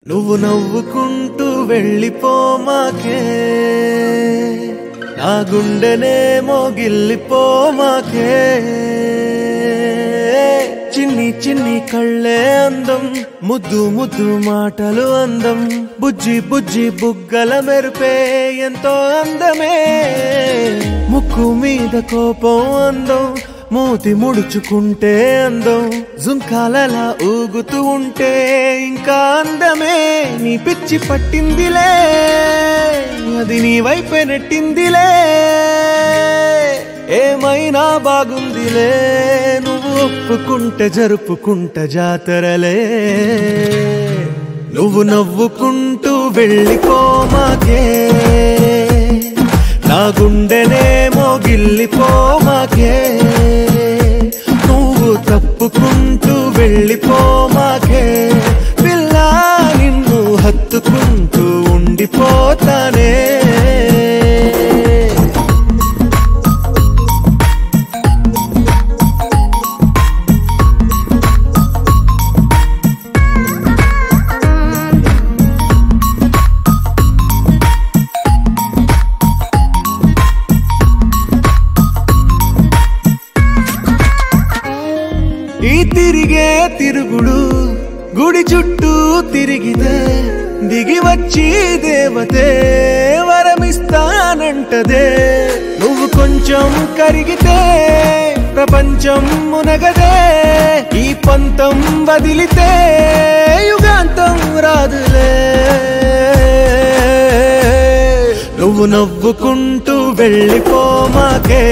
నువ్వు నవ్వుకుంటూ వెళ్ళిపోమాకే నా గుండెనే మోగిల్లిపోమాకే చిన్ని చిన్ని కళ్ళే అందం ముద్దు ముద్దు మాటలు అందం బుజ్జి బుజ్జి బుగ్గల మెరుపే ఎంతో అందమే ముక్కు మీద కోపం అందం మూతి ముడుచుకుంటే అందం జుంకాలలా ఊగుతూ ఉంటే ఇంకా అందమే నీ పిచ్చి పట్టిందిలే అది నీ వైపే నెట్టిందిలే ఏమైనా బాగుందిలే నువ్వు ఒప్పుకుంటే జరుపుకుంట జాతరలే నువ్వు నవ్వుకుంటూ వెళ్ళిపోమాకే నా గుండెనే మోగిల్లిపోమాకే నువ్వు తప్పుకుంటూ వెళ్ళిపోమాకే పిల్ల నిన్ను హత్తుకుంటూ ఉండిపోతానే ఈ తిరిగే తిరుగుడు గుడి చుట్టూ తిరిగితే దిగి వచ్చి దేవతే వరమిస్తానంటదే నువ్వు కొంచెం కరిగితే ప్రపంచం మునగదే ఈ పంతం వదిలితే యుగాంతం రాదులే నువ్వు నవ్వుకుంటూ వెళ్ళిపోమాకే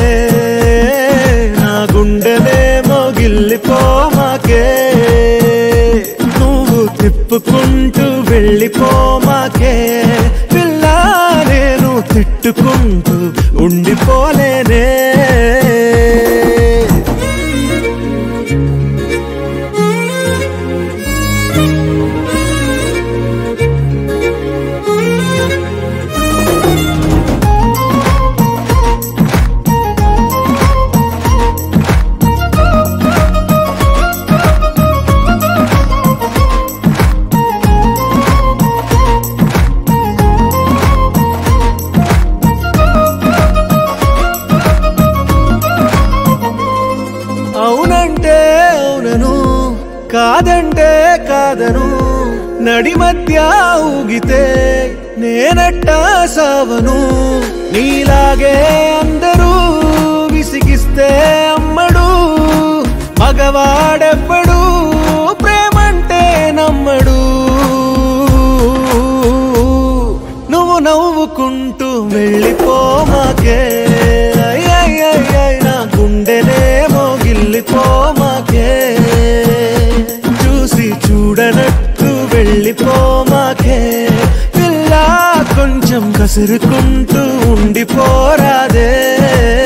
నా గుండెనే మోగిల్లిపోమాకే నువ్వు తిప్పుకుంటూ వెళ్ళిపోమాకే పిల్ల నేను తిట్టుకుంటూ ఉండిపోలేనే అవునంటే అవునను కాదంటే కాదను నడి మధ్య ఊగితే నేనట్టా సావను నీలాగే అందరూ విసిగిస్తే అమ్మడు మగవాడెవ్వడు ప్రేమంటే నమ్మడు నువ్వు నవ్వుకుంటూ వెళ్ళిపోమాకే ఐ, ఐ, ఐ, ఐ, నా గుండెనే మోగిల్లిపోమాకే చూసి చూడనట్టు వెళ్ళిపోమాకే పిల్ల కొంచెం కసురుకుంటూ ఉండిపోరాదే